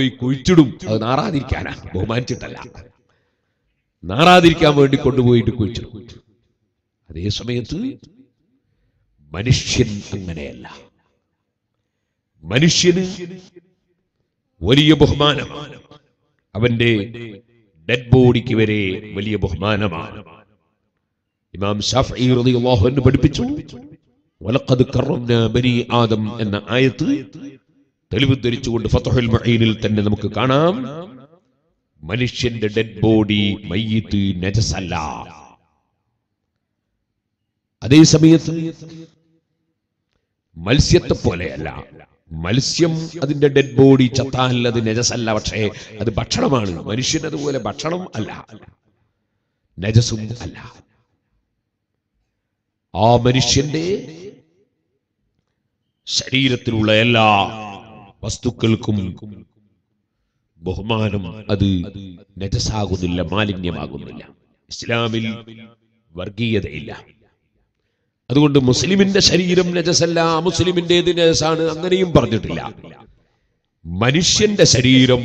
കൊണ്ടുപോയി കുഴിച്ചിടും അത് നാറാതിരിക്കാനാ ബഹുമാനിച്ചിട്ടല്ല നാറാതിരിക്കാൻ വേണ്ടി കൊണ്ടുപോയിട്ട് കുഴിച്ചിടും അതേ സമയത്ത് മനുഷ്യൻ അങ്ങനെയല്ല മനുഷ്യന് വലിയ ബഹുമാനമാണ് അവന്റെ ഡെഡ് ബോഡിക്ക് വരെ വലിയ ബഹുമാനമാണ് ഇമാം ഷാഫി റളിയല്ലാഹു അൻഹു പഠിപ്പിച്ചു വലഖദ് കറംനാ ബനി ആദം എന്ന ആയത്ത് തെളിവ് ധരിച്ചുകൊണ്ട് ഫതഹുൽ മുഈനിൽ തന്നെ നമുക്ക് കാണാം മനുഷ്യന്റെ ഡെഡ് ബോഡി മയ്യിത്ത് നജസല്ല അതേ സമയത്ത് മത്സ്യത്തെ പോലെയല്ല മത്സ്യം അതിന്റെ ഡെഡ് ബോഡി ചത്താൽ അത് നജസല്ല പക്ഷേ അത് ഭക്ഷണമാണ് മനുഷ്യൻ അതുപോലെ ഭക്ഷണം അല്ല നജസും അല്ല ആ മനുഷ്യന്റെ ശരീരത്തിലുള്ള എല്ലാ വസ്തുക്കൾക്കും ബഹുമാനം അത് നജസാകുന്നില്ല മാലിന്യമാകുന്നില്ല ഇസ്ലാമിൽ വർഗീയതയില്ല അതുകൊണ്ട് മുസ്ലിമിന്റെ ശരീരം നജസല്ല മുസ്ലിമിന്റേത് നജസാണ് അങ്ങനെയും പറഞ്ഞിട്ടില്ല മനുഷ്യന്റെ ശരീരം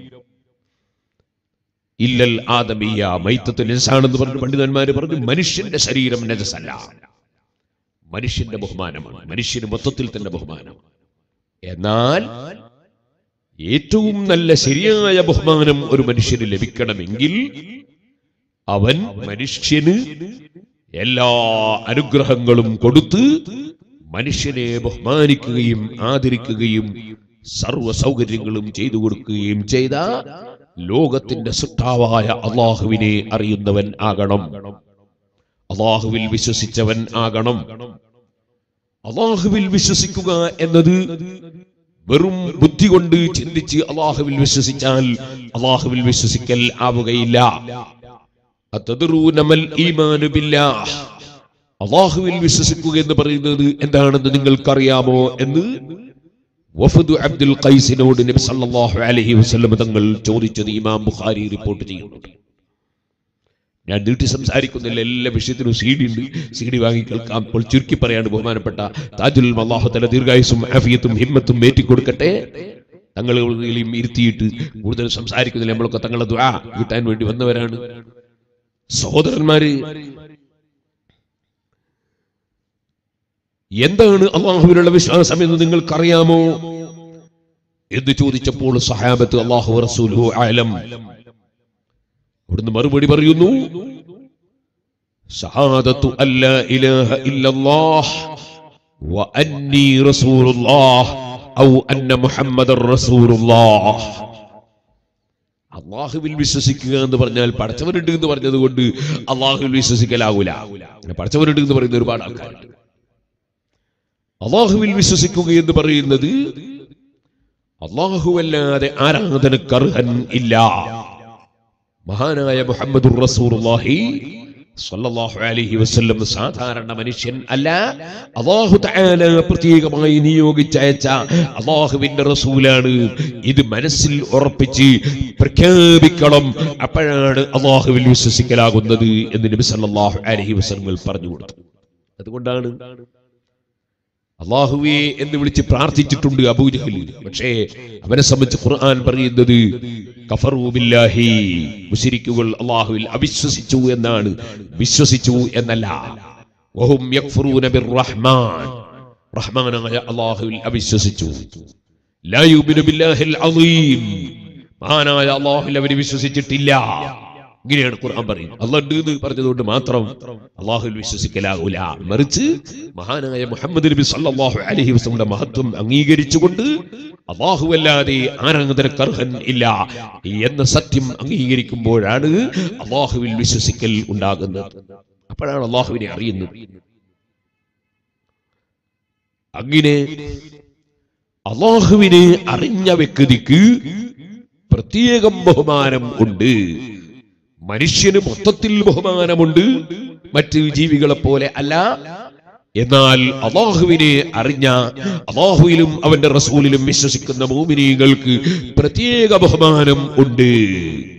ഇല്ലൽ ആദമീയ മൈത്തത്ത് നജസാണെന്ന് പറഞ്ഞു പണ്ഡിതന്മാര് പറഞ്ഞു മനുഷ്യന്റെ ശരീരം നജസല്ല മനുഷ്യന്റെ ബഹുമാനമാണ് മനുഷ്യന് മൊത്തത്തിൽ തന്നെ ബഹുമാനം എന്നാൽ ഏറ്റവും നല്ല ശരിയായ ബഹുമാനം ഒരു മനുഷ്യന് ലഭിക്കണമെങ്കിൽ അവൻ മനുഷ്യന് എല്ലാ അനുഗ്രഹങ്ങളും കൊടുത്ത് മനുഷ്യനെ ബഹുമാനിക്കുകയും ആദരിക്കുകയും സർവ സൗകര്യങ്ങളും ചെയ്തു കൊടുക്കുകയും ചെയ്ത ലോകത്തിന്റെ സൃഷ്ടാവായ അള്ളാഹുവിനെ അറിയുന്നവൻ ആകണം അള്ളാഹുവിൽ വിശ്വസിച്ചവൻ ആകണം അള്ളാഹുവിൽ വിശ്വസിക്കുക എന്നത് വെറും ബുദ്ധി കൊണ്ട് ചിന്തിച്ച് അള്ളാഹുവിൽ വിശ്വസിച്ചാൽ അള്ളാഹുവിൽ വിശ്വസിക്കൽ ആവുകയില്ല അതദ്റൂനമൽ ഈമാനു ബില്ലാഹ്. അള്ളാഹുവിൽ വിശ്വസിക്കുക എന്ന് പറയുന്നത് എന്താണെന്ന് നിങ്ങൾക്കറിയാമോ എന്ന് വഫദ് അബ്ദുൽ ഖൈസിനോട് നബി സല്ലല്ലാഹു അലൈഹി വസല്ലം തങ്ങൾ ചോദിച്ചത് ഇമാം ബുഖാരി റിപ്പോർട്ട് ചെയ്യുന്നുണ്ട് ഞാൻ നീട്ടി സംസാരിക്കുന്നില്ല എല്ലാ വിഷയത്തിനും സി ഡി ഉണ്ട് സി ഡി വാങ്ങി കേൾക്കാം അപ്പോൾ ചുരുക്കി പറയാണ് ബഹുമാനപ്പെട്ട താജുൽ അള്ളാഹു തല ദീർഘായുസും ആഫിയത്തും ഹിമ്മത്തും ഏറ്റിക്കൊടുക്കട്ടെ തങ്ങളെയും ഇരുത്തിയിട്ട് കൂടുതൽ സംസാരിക്കുന്നില്ല നമ്മളൊക്കെ തങ്ങളെ ദുആ കിട്ടാൻ വേണ്ടി വന്നവരാണ് സഹോദരന്മാര് എന്താണ് അള്ളാഹുവിനുള്ള വിശ്വാസം എന്ന് നിങ്ങൾക്കറിയാമോ എന്ന് ചോദിച്ചപ്പോൾ സഹാബത്ത് അള്ളാഹു റസൂലു ആലം അവിടുന്ന് മറുപടി പറയുന്നു ഷഹാദത്തു അല്ലാ ഇലാഹ ഇല്ലല്ലാഹ് വ അന്നി റസൂലുള്ളാഹ് ഔ അന്ന മുഹമ്മദർ റസൂലുള്ളാഹ് അള്ളാഹുവിൽ വിശ്വസിക്കുക എന്ന് പറഞ്ഞാൽ പടച്ചവനുണ്ട് എന്ന് പറഞ്ഞത് കൊണ്ട് അള്ളാഹുവിൽ വിശ്വസിക്കലാവൂല അങ്ങനെ പടച്ചവനുണ്ട് എന്ന് പറയുന്ന ഒരുപാട് ആൾക്കാരുണ്ട് അള്ളാഹുവിൽ വിശ്വസിക്കുക എന്ന് പറയുന്നത് അള്ളാഹുവല്ലാതെ ആരാധനക്കർഹൻ ഇല്ല മഹാനായ മുഹമ്മദുർ റസൂലുള്ളാഹി സ്വല്ലല്ലാഹു അലൈഹി വസല്ലം സാധാരണ മനുഷ്യൻ അല്ല അല്ലാഹു തആല പ്രത്യേകമായി നിയോഗിച്ചയച്ച അള്ളാഹുവിന്റെ റസൂലാണ് ഇത് മനസ്സിൽ ഉറപ്പിച്ച് പ്രഖ്യാപിക്കണം അപ്പോഴാണ് അള്ളാഹുവിൽ വിശ്വസിക്കലാകുന്നത് എന്ന് നബി സല്ലല്ലാഹു അലൈഹി വസല്ലം പറഞ്ഞു കൊടുത്തു അതുകൊണ്ടാണ് അള്ളാഹുവേ എന്ന് വിളിച്ച് പ്രാർത്ഥിച്ചിട്ടുണ്ട് അബൂജഹൽ പക്ഷേ അവനെ സംബന്ധിച്ച് ഖുർആൻ പറയുന്നത് കഫറൂ ബില്ലാഹി മുശ്രിക്കുകൾ അള്ളാഹുവിൽ അവിശ്വസിച്ചു എന്നാണ് വിശ്വസിച്ചു എന്നല്ല വഹും യക്ഫറൂന ബിർറഹ്മാൻ റഹ്മാനായ അള്ളാഹുവിൽ അവിശ്വസിച്ചു ലാ യുമിനു ബില്ലാഹിൽ അളീം മഹാനായ അള്ളാഹുവിൽ അവർ വിശ്വസിച്ചിട്ടില്ല ഇങ്ങനെയാണ് ഖുർആൻ പറയുന്നത് അള്ളാഹ് ഉണ്ട് എന്ന് പറഞ്ഞതുകൊണ്ട് മാത്രം അള്ളാഹുൽ വിശ്വസിക്കലാകൂല മറിച്ച് മഹാനായ മുഹമ്മദ് നബി സല്ലല്ലാഹു അലൈഹി വസല്ലമയുടെ മഹത്വം അംഗീകരിച്ചുകൊണ്ട് അള്ളാഹു അല്ലാതെ ആരാധനക്കർഹൻ ഇല്ല എന്ന സത്യം അംഗീകരിക്കുമ്പോഴാണ് അള്ളാഹുവിൽ വിശ്വസിക്കൽ ഉണ്ടാകുന്നത് അപ്പോഴാണ് അള്ളാഹുവിനെ അറിയുന്നത് അങ്ങനെ അള്ളാഹുവിനെ അറിഞ്ഞ വ്യക്തിക്ക് പ്രത്യേകം ബഹുമാനം ഉണ്ട് മനുഷ്യന് മൊത്തത്തിൽ ബഹുമാനമുണ്ട് മറ്റ് ജീവികളെ പോലെ അല്ല എന്നാൽ അള്ളാഹുവിനെ അറിഞ്ഞ അള്ളാഹുവിലും അവന്റെ റസൂലിലും വിശ്വസിക്കുന്ന മോമിനികൾക്ക് പ്രത്യേക ബഹുമാനം ഉണ്ട്